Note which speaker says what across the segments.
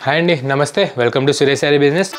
Speaker 1: hi అండి నమస్తే welcome to Suresh sari business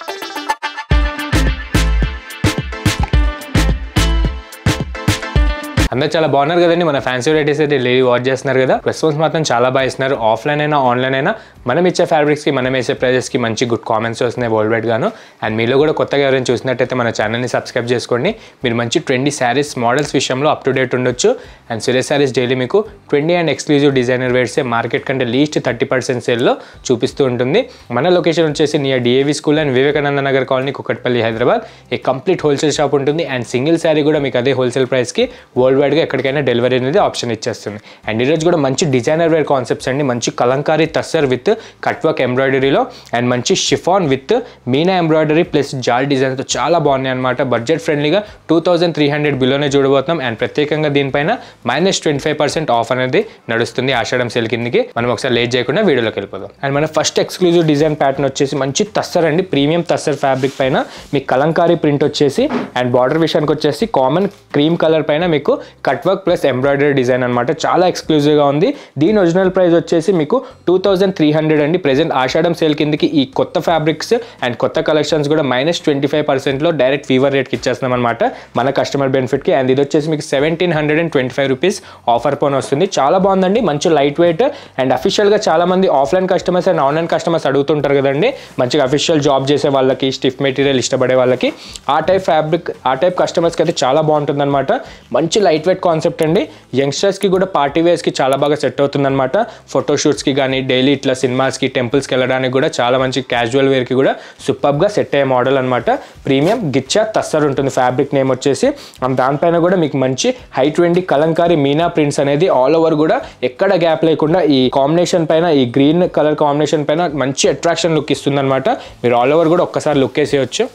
Speaker 1: అందరూ చాలా బాగున్నారు కదండి మన ఫ్యాన్సీ వెరైటీస్ అయితే డైలీ వాచ్ చేస్తున్నారు కదా రెస్పాన్స్ మాత్రం చాలా బాగా ఇస్తున్నారు ఆఫ్లైన్ అయినా ఆన్లైన్ అయినా మనం ఇచ్చే ఫ్యాబ్రిక్స్కి మనం వేసే ప్రైజెస్కి మంచి గుడ్ కామెంట్స్ వస్తున్నాయి వరల్డ్ వైడ్ గాను అండ్ మీలో కూడా కొత్తగా ఎవరైనా చూసినట్టయితే మన ఛానల్ని సబ్స్క్రైబ్ చేసుకోండి మీరు మంచి ట్వంటీ శారీస్ మోడల్స్ విషయంలో అప్ టు డేట్ ఉండొచ్చు అండ్ సురేష్ శారీస్ డైలీ మీకు ట్వంటీ అండ్ ఎక్స్క్లూజివ్ డిజైనర్ వేర్సే మార్కెట్ కంటే లీస్ట్ థర్టీ పర్సెంట్ సేల్లో చూపిస్తూ ఉంటుంది మన లొకేషన్ వచ్చేసి near DAV school and Vivekananda Nagar colony Kukatpally Hyderabad a complete wholesale shop ఉంటుంది అండ్ సింగిల్ శారీ కూడా మీకు అదే హోల్సేల్ ప్రైస్కి వరల్డ్ వైడ్గా ఎక్కడికైనా డెలివరీ అనేది ఆప్షన్ ఇచ్చేస్తుంది అండ్ ఈరోజు కూడా మంచి డిజైనర్ వేర్ కాన్సెప్ట్స్ అండి మంచి kalamkari tussar with cut work ఎంబ్రాయిడరీలో అండ్ మంచి chiffon with meena embroidery plus jaal డిజైన్తో చాలా బాగున్నాయి అనమాట బడ్జెట్ ఫ్రెండ్లీగా టూ థౌసండ్ త్రీ హండ్రెడ్ బిలోనే చూడబోతున్నాం అండ్ ప్రత్యేకంగా దీనిపైన minus twenty five percent off అనేది నడుస్తుంది ఆషాఢం సేల్ కిందకి మనం ఒకసారి లేట్ చేయకుండా వీడియోలోకి వెళ్ళిపోదాం అండ్ మన ఫస్ట్ ఎక్స్క్లూజివ్ డిజైన్ ప్యాటర్న్ వచ్చేసి మంచి తస్సర్ అండి ప్రీమియం తస్సర్ ఫ్యాబ్రిక్ పైన మీకు కలంకారీ ప్రింట్ వచ్చేసి అండ్ బార్డర్ విషయానికి వచ్చేసి కామన్ క్రీమ్ కలర్ పైన మీకు cut work plus embroidery design అనమాట చాలా ఎక్స్క్లూజివ్గా ఉంది దీని ఒరిజినల్ ప్రైస్ వచ్చేసి మీకు టూ థౌజండ్ త్రీ హండ్రెడ్ అండి ప్రెసెంట్ ఆషాఢం సేల్ కిందకి ఈ కొత్త ఫ్యాబ్రిక్స్ అండ్ కొత్త కలెక్షన్స్ కూడా మైనస్ ట్వంటీ ఫైవ్ పర్సెంట్లో డైరెక్ట్ ఫీవర్ రేట్కి ఇచ్చేస్తున్నాం అనమాట మన కస్టమర్ బెనిఫిట్కి అండ్ ఇది వచ్చేసి మీకు seventeen hundred and twenty five rupees offer పోన్ వస్తుంది చాలా బాగుందండి మంచి లైట్ వెయిట్ అండ్ అఫీషియల్గా చాలా మంది offline customers and online customers అడుగుతుంటారు కదండి మంచిగా అఫీషియల్ జాబ్ చేసే వాళ్ళకి స్టిఫ్ మెటీరియల్ ఇష్టపడే వాళ్ళకి ఆ టైప్ ఫ్యాబ్రిక్ ఆ టైప్ కస్టమర్స్కి అయితే చాలా బాగుంటుంది అనమాట మంచి లైట్ వెయిట్ కాన్సెప్ట్ అండి యంగ్స్టర్స్కి కూడా పార్టీ వేర్స్కి చాలా బాగా సెట్ అవుతుంది అనమాట ఫోటోషూట్స్కి కానీ డైలీ ఇట్లా సినిమాస్కి టెంపుల్స్కి వెళ్ళడానికి కూడా చాలా మంచి క్యాజువల్ వేర్కి కూడా సూపర్గా సెట్ అయ్యే మోడల్ అనమాట ప్రీమియం గిచ్చా తస్సర్ ఉంటుంది ఫ్యాబ్రిక్ నేమ్ వచ్చేసి అండ్ దానిపైన కూడా మీకు మంచి high twenty kalamkari meena prints అనేది ఆల్ ఓవర్ కూడా ఎక్కడ గ్యాప్ లేకుండా ఈ కాంబినేషన్ పైన ఈ గ్రీన్ కలర్ కాంబినేషన్ పైన మంచి అట్రాక్షన్ లుక్ ఇస్తుంది అనమాట మీరు ఆల్ ఓవర్ కూడా ఒక్కసారి లుక్ వేసేయచ్చు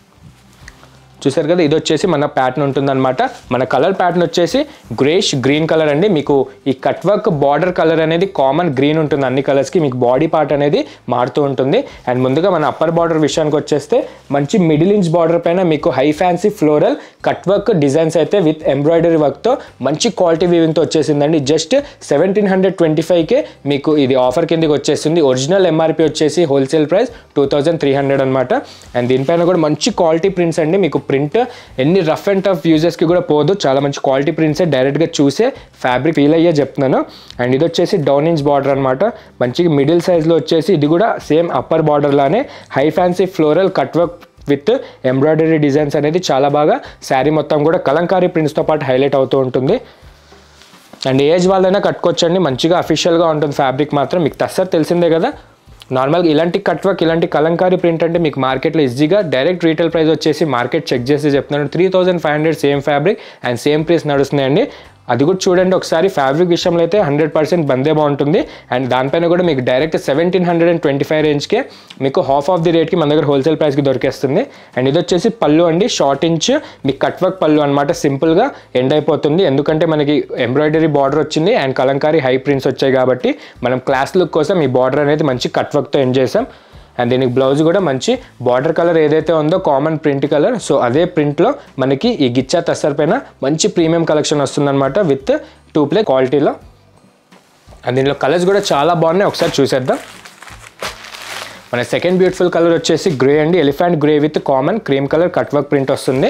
Speaker 1: చూసారు కదా ఇది వచ్చేసి మన ప్యాటర్న్ ఉంటుందన్నమాట మన కలర్ ప్యాటర్న్ వచ్చేసి గ్రేష్ గ్రీన్ కలర్ అండి మీకు ఈ కట్ వర్క్ బార్డర్ కలర్ అనేది కామన్ గ్రీన్ ఉంటుంది అన్ని కలర్స్కి మీకు బాడీ పార్ట్ అనేది మారుతూ ఉంటుంది అండ్ ముందుగా మన అప్పర్ బార్డర్ విషయానికి వచ్చేస్తే మంచి మిడిల్ ఇంచ్ బార్డర్ పైన మీకు high fancy floral cut work designs అయితే విత్ ఎంబ్రాయిడరీ వర్క్తో మంచి క్వాలిటీ వీవింగ్తో వచ్చేసిందండి జస్ట్ సెవెంటీన్ హండ్రెడ్ ట్వంటీ ఫైవ్కే మీకు ఇది ఆఫర్ కిందకి వచ్చేసింది ఒరిజినల్ ఎంఆర్పి వచ్చేసి wholesale price two thousand three hundred అనమాట అండ్ దీనిపైన కూడా మంచి క్వాలిటీ ప్రింట్స్ అండి మీకు ప్రింట్ ఎన్ని రఫ్ అండ్ టఫ్ యూజెస్కి కూడా పోదు చాలా మంచి క్వాలిటీ ప్రింట్సే డైరెక్ట్గా చూసే ఫ్యాబ్రిక్ ఫీల్ అయ్యే చెప్తున్నాను అండ్ ఇది వచ్చేసి డౌన్ ఇంచ్ బార్డర్ అనమాట మంచిగా మిడిల్ సైజ్లో వచ్చేసి ఇది కూడా సేమ్ అప్పర్ బార్డర్ లానే high fancy floral cut work with embroidery designs అనేది చాలా బాగా శారీ మొత్తం కూడా కలంకారీ ప్రింట్స్తో పాటు హైలైట్ అవుతూ ఉంటుంది అండ్ ఏజ్ వాళ్ళైనా కట్టుకోవచ్చండి మంచిగా అఫీషియల్గా ఉంటుంది ఫ్యాబ్రిక్ మాత్రం మీకు తస్సర్ తెలిసిందే కదా నార్మల్గా ఇలాంటి కట్ వర్క్ ఇలాంటి కలంకారీ ప్రింట్ అంటే మీకు మార్కెట్లో ఈజీగా డైరెక్ట్ రీటైల్ ప్రైస్ వచ్చేసి మార్కెట్ చెక్ చేసి చెప్తున్నాను three thousand five hundred same fabric and same price నడుస్తున్నాయండి అది కూడా చూడండి ఒకసారి ఫ్యాబ్రిక్ విషయంలో అయితే హండ్రెడ్ పర్సెంట్ బందే బాగుంటుంది అండ్ దానిపైన కూడా మీకు direct seventeen hundred and twenty five రేంజ్కే మీకు హాఫ్ ఆఫ్ ది రేట్కి మన దగ్గర హోల్సేల్ ప్రైస్కి దొరికేస్తుంది అండ్ ఇది వచ్చేసి పళ్ళు అండి షార్ట్ ఇంచ్ మీకు కట్ వర్క్ పళ్ళు అనమాట సింపుల్గా ఎండ్ అయిపోతుంది ఎందుకంటే మనకి ఎంబ్రాయిడరీ బార్డర్ వచ్చింది అండ్ కలంకారీ హై ప్రింట్స్ వచ్చాయి కాబట్టి మనం క్లాస్ లుక్ కోసం ఈ బార్డర్ అనేది మంచి కట్ వర్క్తో ఎండ్ చేసాం అండ్ దీనికి బ్లౌజ్ కూడా మంచి బార్డర్ కలర్ ఏదైతే ఉందో కామన్ ప్రింట్ కలర్ సో అదే ప్రింట్లో మనకి ఈ గిచ్చా తస్సర్ పైన మంచి ప్రీమియం కలెక్షన్ వస్తుందన్నమాట విత్ టూ ప్లే క్వాలిటీలో అండ్ దీనిలో కలర్స్ కూడా చాలా బాగున్నాయి ఒకసారి చూసేద్దాం మన సెకండ్ బ్యూటిఫుల్ కలర్ వచ్చేసి గ్రే అండి elephant grey with common cream colour cut work print వస్తుంది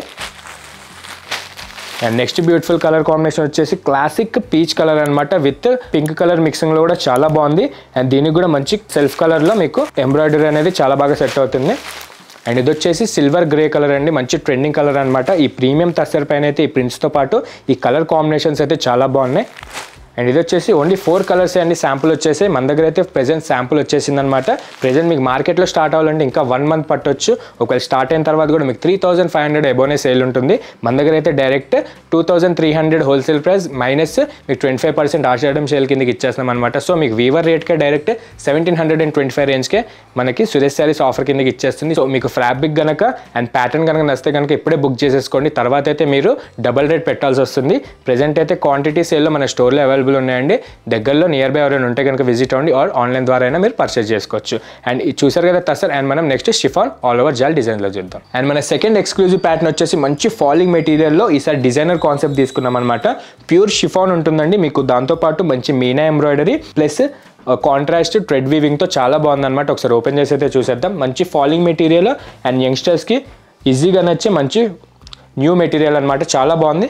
Speaker 1: and next beautiful colour combination వచ్చేసి క్లాసిక్ పీచ్ కలర్ అనమాట విత్ పింక్ కలర్ మిక్సింగ్లో కూడా చాలా బాగుంది అండ్ దీనికి కూడా మంచి సెల్ఫ్ కలర్లో మీకు ఎంబ్రాయిడరీ అనేది చాలా బాగా సెట్ అవుతుంది అండ్ ఇది వచ్చేసి సిల్వర్ గ్రే కలర్ అండి మంచి ట్రెండింగ్ కలర్ అనమాట ఈ ప్రీమియం తస్సర్ పైన అయితే ఈ ప్రింట్స్తో పాటు ఈ కలర్ కాంబినేషన్స్ అయితే చాలా బాగున్నాయి అండ్ ఇది వచ్చేసి ఓన్లీ ఫోర్ కలర్స్ అండి శాంపుల్ వచ్చేసి మన దగ్గర అయితే ప్రెజెంట్ శాంపుల్ వచ్చేసింది అనమాట ప్రెజెంట్ మీకు మార్కెట్లో స్టార్ట్ అవ్వాలంటే ఇంకా వన్ మంత్ పట్టొచ్చు ఒకవేళ స్టార్ట్ అయిన తర్వాత కూడా మీకు త్రీ థౌసండ్ ఫైవ్ హండ్రెడ్ ఎబోనే సేల్ ఉంటుంది మన దగ్గర అయితే direct two thousand three hundred wholesale price minus మీకు twenty five percent Ashadham sale కిందకి ఇచ్చేస్తున్నాం అనమాట సో మీకు వీవర్ రేట్కే direct seventeen hundred and twenty five రేంజ్కే మనకి సురేష్ శారీస్ ఆఫర్ కిందకి ఇచ్చేస్తుంది సో మీకు ఫ్యాబ్రిక్ కనుక అండ్ ప్యాటర్న్ కనుక నచ్చితే కనుక ఇప్పుడే బుక్ చేసేసుకోండి తర్వాత అయితే మీరు డబల్ రేట్ పెట్టాల్సి వస్తుంది ప్రెజెంట్ అయితే క్వాంటిటీ సేల్లో మన స్టోర్లో అవైలబుల్ ఉన్నాయండి దగ్గరలో నియర్ బై ఎవరైనా ఉంటే కనుక విజిట్ అవ్వండి ఆర్ ఆన్లైన్ ద్వారా అయినా మీరు పర్చేస్ చేసుకోవచ్చు అండ్ ఇది చూసారు కదా తసర్ అండ్ మనం next chiffon all over jaal డిజైన్లో చూద్దాం అండ్ మన సెకండ్ ఎక్స్క్లూజివ్ ప్యాటర్న్ వచ్చేసి మంచి ఫాలింగ్ మెటీరియల్లో ఈసారి డిజైనర్ కాన్సెప్ట్ తీసుకున్నాం అనమాట ప్యూర్ షిఫాన్ ఉంటుందండి మీకు దాంతోపాటు మంచి meena embroidery plus contrast thread వీవింగ్తో చాలా బాగుందన్నమాట ఒకసారి ఓపెన్ చేసి అయితే చూసేద్దాం మంచి ఫాలింగ్ మెటీరియల్ అండ్ యంగ్స్టర్స్కి ఈజీగా నచ్చే మంచి న్యూ మెటీరియల్ అనమాట చాలా బాగుంది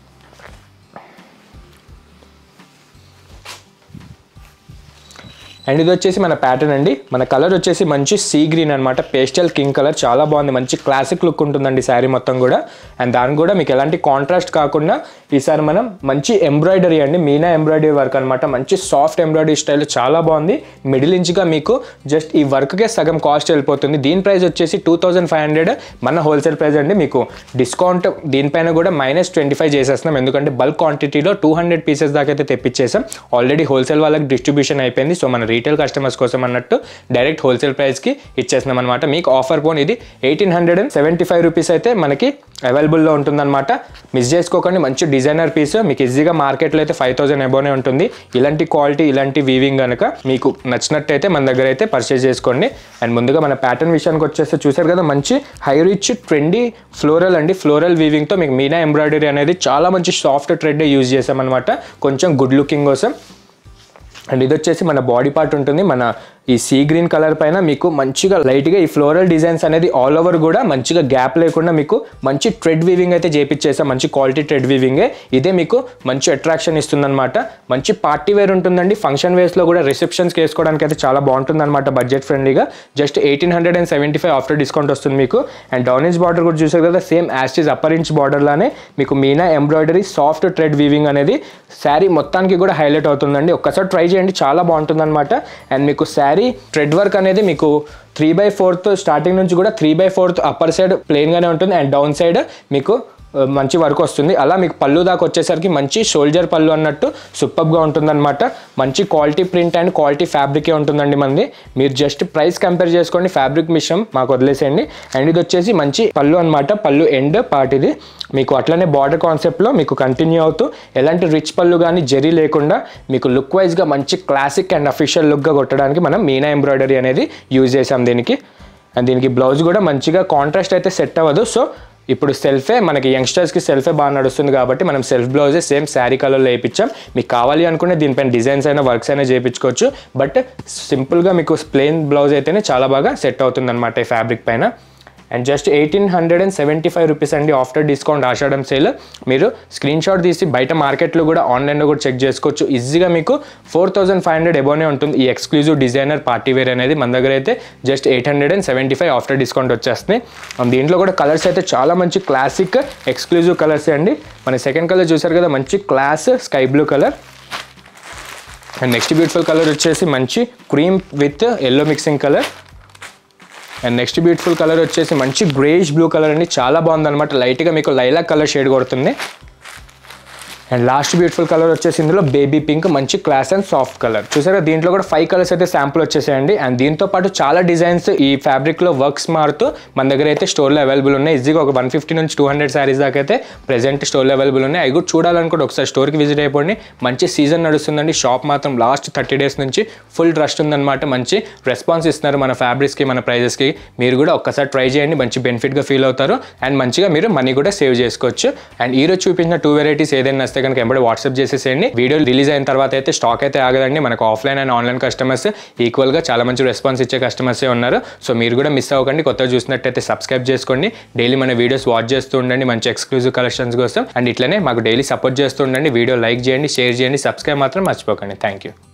Speaker 1: అండ్ ఇది వచ్చేసి మన ప్యాటర్న్ అండి మన కలర్ వచ్చేసి మంచి సీ గ్రీన్ అనమాట పేస్టల్ కింగ్ కలర్ చాలా బాగుంది మంచి క్లాసిక్ లుక్ ఉంటుందండి శారీ మొత్తం కూడా అండ్ దానికి కూడా మీకు ఎలాంటి కాంట్రాస్ట్ కాకుండా ఈసారి మనం మంచి ఎంబ్రాయిడరీ అండి మీనా ఎంబ్రాయిడరీ వర్క్ అనమాట మంచి సాఫ్ట్ ఎంబ్రాయిడరీ స్టైల్ చాలా బాగుంది మిడిల్ ఇంచ్గా మీకు జస్ట్ ఈ వర్క్కే సగం కాస్ట్ వెళ్ళిపోతుంది దీని ప్రైస్ వచ్చేసి టూ థౌజండ్ ఫైవ్ హండ్రెడ్ మన హోల్సేల్ ప్రైస్ అండి మీకు డిస్కౌంట్ దీనిపైన కూడా మైనస్ ట్వంటీ ఫైవ్ చేసేస్తున్నాం ఎందుకంటే బల్క్ క్వాంటిటీలో టూ హండ్రెడ్ పీసెస్ దాకా అయితే తెప్పించేసాం ఆల్రెడీ హోల్సేల్ వాళ్ళకి డిస్ట్రిబ్యూషన్ అయిపోయింది సో మన రీటైల్ కస్టమర్స్ కోసం అన్నట్టు డైరెక్ట్ హోల్సేల్ ప్రైస్కి ఇచ్చేస్తున్నాం అనమాట మీకు ఆఫర్ ఫోన్ ఇది eighteen hundred and seventy five rupees అయితే మనకి అవైలబుల్లో ఉంటుందన్నమాట మిస్ చేసుకోకండి మంచి డిజైనర్ పీస్ మీకు ఈజీగా మార్కెట్లో అయితే ఫైవ్ థౌసండ్ అబోనే ఉంటుంది ఇలాంటి క్వాలిటీ ఇలాంటి వీవింగ్ కనుక మీకు నచ్చినట్టయితే మన దగ్గర అయితే పర్చేస్ చేసుకోండి అండ్ ముందుగా మన ప్యాటర్న్ విషయానికి వచ్చేస్తే చూసారు కదా మంచి హై రిచ్ ట్రెండీ ఫ్లోరల్ అండి ఫ్లోరల్ వీవింగ్తో మీకు మీనా ఎంబ్రాయిడరీ అనేది చాలా మంచి సాఫ్ట్ ట్రెడ్ యూజ్ చేసామన్నమాట కొంచెం గుడ్ లుకింగ్ కోసం అండ్ ఇది వచ్చేసి మన బాడీ పార్ట్ ఉంటుంది మన ఈ సీ గ్రీన్ కలర్ పైన మీకు మంచిగా లైట్గా ఈ ఫ్లోరల్ డిజైన్స్ అనేది ఆల్ ఓవర్ కూడా మంచిగా గ్యాప్ లేకుండా మీకు మంచి ట్రెడ్ వీవింగ్ అయితే చేపించేసాం మంచి క్వాలిటీ ట్రెడ్ వీవింగే ఇదే మీకు మంచి అట్రాక్షన్ ఇస్తుందన్నమాట మంచి పార్టీ వేర్ ఉంటుందండి ఫంక్షన్ వేస్లో కూడా రిసెప్షన్స్కి వేసుకోవడానికి అయితే చాలా బాగుంటుంది అనమాట బడ్జెట్ ఫ్రెండ్లీగా just eighteen hundred and seventy five after discount వస్తుంది మీకు అండ్ డౌన్ ఇంచ్ బార్డర్ కూడా చూసారు కదా సేమ్ యాస్టిజ్ అప్పర్ ఇంచ్ బార్డర్ లానే మీకు meena embroidery soft thread weaving అనేది శారీ మొత్తానికి కూడా హైలైట్ అవుతుందండి ఒక్కసారి ట్రై చేయండి చాలా బాగుంటుంది అనమాట అండ్ మీకు శారీ ట్రెడ్ వర్క్ అనేది మీకు త్రీ బై ఫోర్త్ స్టార్టింగ్ నుంచి కూడా three by fourth upper side ప్లెయిన్గానే ఉంటుంది అండ్ డౌన్ సైడ్ మీకు ఆ, మంచి వర్క్ వస్తుంది అలా మీకు పళ్ళు దాకా వచ్చేసరికి మంచి షోల్డర్ పళ్ళు అన్నట్టు సూపర్గా ఉంటుందన్నమాట మంచి క్వాలిటీ ప్రింట్ అండ్ క్వాలిటీ ఫ్యాబ్రికే ఉంటుందండి మంది మీరు జస్ట్ ప్రైస్ కంపేర్ చేసుకోండి ఫ్యాబ్రిక్ మిషన్ మాకు వదిలేసేయండి అండ్ ఇది వచ్చేసి మంచి పళ్ళు అన్నమాట పళ్ళు ఎండ్ పార్ట్ ఇది మీకు అట్లనే బార్డర్ కాన్సెప్ట్లో మీకు కంటిన్యూ అవుతూ ఎలాంటి రిచ్ పళ్ళు కానీ జరీ లేకుండా మీకు లుక్ వైజ్గా మంచి క్లాసిక్ అండ్ అఫీషియల్ లుక్గా కొట్టడానికి మనం మీనా ఎంబ్రాయిడరీ అనేది యూజ్ చేసాం దీనికి అండ్ దీనికి బ్లౌజ్ కూడా మంచిగా కాంట్రాస్ట్ అయితే సెట్ అవ్వదు సో ఇప్పుడు సెల్ఫే మనకి యంగ్స్టర్స్కి సెల్ఫే బాగా నడుస్తుంది కాబట్టి మనం సెల్ఫ్ బ్లౌజే సేమ్ శారీ కలర్లో వేయించాం మీకు కావాలి అనుకునే దీనిపైన డిజైన్స్ అయినా వర్క్స్ అయినా చేయించుకోవచ్చు బట్ సింపుల్గా మీకు ప్లెయిన్ బ్లౌజ్ అయితేనే చాలా బాగా సెట్ అవుతుంది అనమాట ఈ ఫ్యాబ్రిక్ పైన and just eighteen hundred and seventy five rupees అండి ఆఫ్టర్ డిస్కౌంట్ ఆషాఢం సేల్ మీరు స్క్రీన్ షాట్ తీసి బయట మార్కెట్లో కూడా ఆన్లైన్లో కూడా చెక్ చేసుకోవచ్చు ఈజీగా మీకు ఫోర్ థౌసండ్ ఫైవ్ హండ్రెడ్ ఎబోనే ఉంటుంది ఈ ఎక్స్క్లూజివ్ డిజైనర్ పార్టీ వేర్ అనేది మన దగ్గర అయితే just eight hundred and seventy five after discount వచ్చేస్తున్నాయి అండ్ దీంట్లో కూడా కలర్స్ అయితే చాలా మంచి క్లాసిక్ ఎక్స్క్లూజివ్ కలర్స్ అండి మన సెకండ్ కలర్ చూసారు కదా మంచి class sky blue colour and next beautiful colour వచ్చేసి మంచి cream with yellow mixing colour and next beautiful colour వచ్చేసి మంచి గ్రేష్ బ్లూ కలర్ అండి చాలా బాగుంది అనమాట లైట్గా మీకు లైలాక్ కలర్ షేడ్ కొడుతుంది అండ్ లాస్ట్ బ్యూటిఫుల్ కలర్ వచ్చేసి ఇందులో బేబీ పింక్ మంచి క్లాస్ అండ్ సాఫ్ట్ కలర్ చూసారా దీంట్లో కూడా ఫైవ్ కలర్స్ అయితే శాంపుల్ వచ్చేసాయండి అండ్ దీంతో పాటు చాలా డిజైన్స్ ఈ ఫ్యాబ్రిక్లో వర్క్స్ మారుతూ మన దగ్గర అయితే స్టోర్లో అవైలబుల్ ఉన్నాయి ఈజీగా ఒక వన్ ఫిఫ్టీ నుంచి టూ హండ్రెడ్ శారీస్ దాకా అయితే ప్రెసెంట్ స్టోర్లో అవైలబుల్ ఉన్నాయి అవి కూడా చూడాలనుకుంటే ఒకసారి స్టోర్కి విజిట్ అయిపోండి మంచి సీజన్ నడుస్తుందండి షాప్ మాత్రం లాస్ట్ థర్టీ డేస్ నుంచి ఫుల్ ట్రస్ట్ ఉందన్నమాట మంచి రెస్పాన్స్ ఇస్తున్నారు మన ఫ్యాబ్రిక్స్కి మన ప్రైజెస్కి మీరు కూడా ఒక్కసారి ట్రై చేయండి మంచి బెనిఫిట్గా ఫీల్ అవుతారు అండ్ మంచిగా మీరు మనీ కూడా సేవ్ చేసుకోవచ్చు అండ్ ఈ రోజు చూపించిన టూ వెరైటీస్ ఏదైనా వస్తే కనుక ఎంబడి వాట్సాప్ చేసేసేయండి వీడియో రిలీజ్ అయిన తర్వాత అయితే స్టాక్ అయితే ఆగదండి మనకు ఆఫ్లైన్ అండ్ ఆన్లైన్ కస్టమర్స్ ఈక్వల్గా చాలా మంచి రెస్పాన్స్ ఇచ్చే కస్టమర్సే ఉన్నారు సో మీరు కూడా మిస్ అవ్వకండి కొత్తగా చూసినట్టయితే సబ్స్క్రైబ్ చేసుకోండి డైలీ మన వీడియోస్ వాచ్ చేస్తూ ఉండండి మంచి ఎక్స్క్లూజివ్ కలెక్షన్స్ కోసం అండ్ ఇట్లనే మాకు డైలీ సపోర్ట్ చేస్తూ ఉండండి వీడియో లైక్ చేయండి షేర్ చేయండి సబ్స్క్రైబ్ మాత్రం మర్చిపోకండి థ్యాంక్ యూ